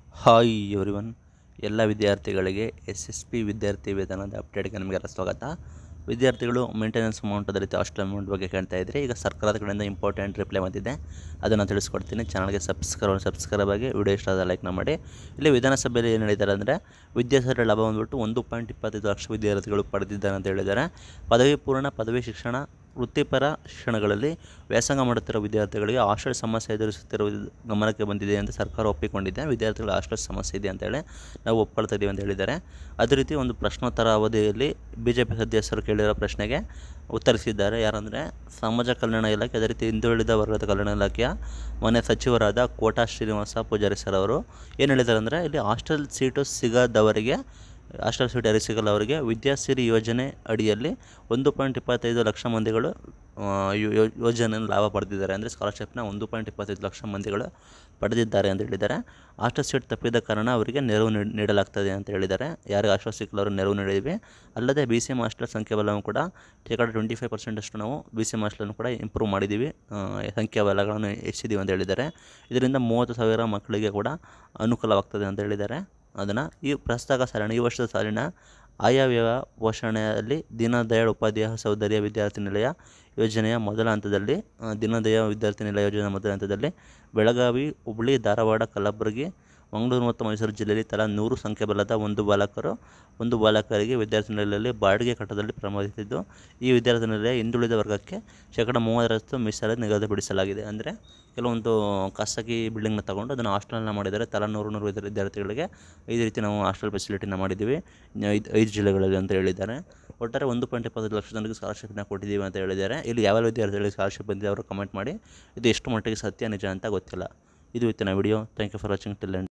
hi everyone ಎಲ್ಲ ವಿದ್ಯಾರ್ಥಿಗಳಿಗೆ S S P ವಿದ್ಯಾರ್ಥಿ ವೇತನದ ಅಪ್ಡೇಟ್ಗೆ ನಿಮಗೆಲ್ಲ ಸ್ವಾಗತ ವಿದ್ಯಾರ್ಥಿಗಳು ಮೇಂಟೆನೆನ್ಸ್ ಅಮೌಂಟ್ ಅದೇ ರೀತಿ ಹಾಸ್ಟೆಲ್ ಅಮೌಂಟ್ ಬಗ್ಗೆ ಕೇಳ್ತಾ ಇದ್ದರೆ ಈಗ ಸರ್ಕಾರದ ಕಡೆಯಿಂದ ಇಂಪಾರ್ಟೆಂಟ್ ರಿಪ್ಲೈ ಬಂದಿದೆ ಅದನ್ನು ತಿಳಿಸ್ಕೊಡ್ತೀನಿ ಚಾನಲ್ಗೆ ಸಬ್ಸ್ಕ್ರೈಬ್ ಸಬ್ಸ್ಕ್ರೈಬ್ ಆಗಿ ವಿಡಿಯೋ ಇಷ್ಟ ಆದ ಲೈಕ್ನ ಮಾಡಿ ಇಲ್ಲಿ ವಿಧಾನಸಭೆಯಲ್ಲಿ ಏನು ಹೇಳಿದ್ದಾರೆ ಅಂದರೆ ವಿದ್ಯಾರ್ಥಿಗಳ ಲಾಭ ಬಂದ್ಬಿಟ್ಟು ಒಂದು ಪಾಯಿಂಟ್ ಇಪ್ಪತ್ತೈದು ಲಕ್ಷ ವಿದ್ಯಾರ್ಥಿಗಳು ಪಡೆದಿದ್ದಾರೆ ಅಂತ ಹೇಳಿದ್ದಾರೆ ಪದವಿ ಪೂರ್ಣ ಪದವಿ ಶಿಕ್ಷಣ ವೃತ್ತಿಪರ ಶಿಕ್ಷಣಗಳಲ್ಲಿ ವ್ಯಾಸಂಗ ಮಾಡುತ್ತಿರೋ ವಿದ್ಯಾರ್ಥಿಗಳಿಗೆ ಹಾಸ್ಟೆಲ್ ಸಮಸ್ಯೆ ಎದುರಿಸುತ್ತಿರುವ ಗಮನಕ್ಕೆ ಬಂದಿದೆ ಅಂತ ಸರ್ಕಾರ ಒಪ್ಪಿಕೊಂಡಿದೆ ವಿದ್ಯಾರ್ಥಿಗಳ ಹಾಸ್ಟೆಲ್ ಸಮಸ್ಯೆ ಇದೆ ಅಂತೇಳಿ ನಾವು ಒಪ್ಕೊಳ್ತಾ ಇದ್ದೀವಿ ಅಂತ ಹೇಳಿದ್ದಾರೆ ಅದೇ ರೀತಿ ಒಂದು ಪ್ರಶ್ನೋತ್ತರ ಅವಧಿಯಲ್ಲಿ ಬಿ ಜೆ ಪಿ ಸದಸ್ಯರು ಕೇಳಿರೋ ಪ್ರಶ್ನೆಗೆ ಉತ್ತರಿಸಿದ್ದಾರೆ ಯಾರಂದರೆ ಸಮಾಜ ಕಲ್ಯಾಣ ಇಲಾಖೆ ಅದೇ ರೀತಿ ಹಿಂದುಳಿದ ವರ್ಗದ ಕಲ್ಯಾಣ ಇಲಾಖೆಯ ಮನೆ ಸಚಿವರಾದ ಕೋಟಾ ಶ್ರೀನಿವಾಸ ಪೂಜಾರಿ ಸರ್ ಅವರು ಏನು ಹೇಳಿದ್ದಾರೆ ಅಂದರೆ ಇಲ್ಲಿ ಹಾಸ್ಟೆಲ್ ಸೀಟು ಸಿಗದವರಿಗೆ ಹಾಸ್ಟೆಲ್ ಸೀಟ್ ಯಾರಿಗೆ ಸಿಗಲ್ಲ ಅವರಿಗೆ ವಿದ್ಯಾಸಿರಿ ಯೋಜನೆ ಅಡಿಯಲ್ಲಿ ಒಂದು ಪಾಯಿಂಟ್ ಇಪ್ಪತ್ತೈದು ಲಕ್ಷ ಮಂದಿಗಳು ಆ, ಯೋ- ಯೋ- ಯೋಜನೆಯನ್ನು ಲಾಭ ಪಡೆದಿದ್ದಾರೆ ಅಂದರೆ ಸ್ಕಾಲರ್ಶಿಪ್ನ ಒಂದು ಪಾಯಿಂಟ್ ಇಪ್ಪತ್ತೈದು ಲಕ್ಷ ಮಂದಿಗಳು ಪಡೆದಿದ್ದಾರೆ ಅಂತ ಹೇಳಿದ್ದಾರೆ ಹಾಸ್ಟೆಲ್ ಸೀಟ್ ತಪ್ಪಿದ ಕಾರಣ ಅವರಿಗೆ ನೆರವು ನೀಡ್- ನೀಡಲಾಗ್ತದೆ ಅಂತ ಹೇಳಿದ್ದಾರೆ ಯಾರಿಗೆ ಹಾಸ್ಟೆಲ್ ಸಿಕ್ಕಲ್ಲ ಅವರು ನೆರವು ನೀಡಿದ್ವಿ ಅಲ್ಲದೆ ಬಿ ಸಿ ಎಮ್ ಹಾಸ್ಟೆಲ್ ಸಂಖ್ಯೆ ಬಲವನ್ನು ಕೂಡ ಶೇಕಡ ಟ್ವೆಂಟಿ ಫೈವ್ ಪರ್ಸೆಂಟಷ್ಟು ನಾವು ಬಿ ಸಿ ಎಮ್ ಹಾಸ್ಟೆಲನ್ನು ಕೂಡ ಇಂಪ್ರೂವ್ ಮಾಡಿದ್ದೀವಿ ಆ, ಸಂಖ್ಯಾ ಬಲಗಳನ್ನು ಹೆಚ್ಚಿದ್ದೀವಿ ಅಂತ ಹೇಳಿದ್ದಾರೆ ಇದರಿಂದ ಮೂವತ್ತು ಸಾವಿರ ಮಕ್ಕಳಿಗೆ ಕೂಡ ಅನುಕೂಲವಾಗ್ತದೆ ಅಂತ ಹೇಳಿದ್ದಾರೆ ಅದನ್ನು ಈ ಪ್ರಸಕ್ತ ಸಾಲಿನ ಈ ವರ್ಷದ ಸಾಲಿನ ಆಯವ್ಯಯ ಪೋಷಣೆಯಲ್ಲಿ ದೀನದಯಾಳ್ ಉಪಾಧ್ಯಾಯ ಸೌಂದರ್ಯ ವಿದ್ಯಾರ್ಥಿ ನಿಲಯ ಯೋಜನೆಯ ಮೊದಲ ಹಂತದಲ್ಲಿ ಆ, ದೀನದಯಾಳ್ ವಿದ್ಯಾರ್ಥಿ ನಿಲಯ ಯೋಜನೆಯ ಮೊದಲ ಹಂತದಲ್ಲಿ ಬೆಳಗಾವಿ ಹುಬ್ಬಳ್ಳಿ ಧಾರವಾಡ ಕಲಬುರಗಿ ಮಂಗಳೂರು ಮತ್ತು ಮೈಸೂರು ಜಿಲ್ಲೆಯಲ್ಲಿ ತಲಾ ನೂರು ಸಂಖ್ಯೆ ಬಲದ ಒಂದು ಬಾಲಕರು ಒಂದು ಬಾಲಕರಿಗೆ ವಿದ್ಯಾರ್ಥಿ ನಿಲಯದಲ್ಲಿ ಬಾಡಿಗೆ ಕಟ್ಟಡದಲ್ಲಿ ಪ್ರಾರಂಭಿಸಿದ್ದು ಈ ವಿದ್ಯಾರ್ಥಿ ನಿಲಯ ಹಿಂದುಳಿದ ವರ್ಗಕ್ಕೆ ಶೇಕಡ ಮೂವತ್ತರಷ್ಟು ಮೀಸಲು ನಿಗದಿಪಡಿಸಲಾಗಿದೆ ಅಂದರೆ ಕೆಲವೊಂದು ಖಾಸಗಿ ಬಿಲ್ಡಿಂಗ್ನ ತಗೊಂಡು ಅದನ್ನು ಹಾಸ್ಟೆಲ್ನ ಮಾಡಿದ್ದಾರೆ ತಲಾ ನೂರು ನೂರು ವಿದ್ಯಾರ್ಥಿ- ವಿದ್ಯಾರ್ಥಿಗಳಿಗೆ ಈ ರೀತಿ ನಾವು ಹಾಸ್ಟೆಲ್ ಫೆಸಿಲಿಟಿನ ಮಾಡಿದ್ದೀವಿ ಐದು ಐದು ಜಿಲ್ಲೆಗಳಲ್ಲಿ ಅಂತ ಹೇಳಿದ್ದಾರೆ ಒಟ್ಟಾರೆ ಒಂದು ಪಾಯಿಂಟ್ ಇಪ್ಪತ್ತೈದು ಲಕ್ಷ ಜನರಿಗೆ ಸ್ಕಾಲರ್ಶಿಪ್ನ ಕೊಟ್ಟಿದ್ದೀವಿ ಅಂತ ಹೇಳಿದ್ದಾರೆ ಇಲ್ಲಿ ಯಾವ ವಿದ್ಯಾರ್ಥಿಗಳಿಗೆ ಸ್ಕಾಲರ್ಶಿಪ್ ಬಂದಿದೆ ಅವರು ಕಮೆಂಟ್ ಮಾಡಿ ಇದು ಎಷ್ಟು ಮಟ್ಟಿಗೆ ಸತ್ಯ ನಿಜ ಅಂತ ಗೊತ್ತಿಲ್ಲ ಇದು ಇವತ್ತಿನ video thank you for watching till end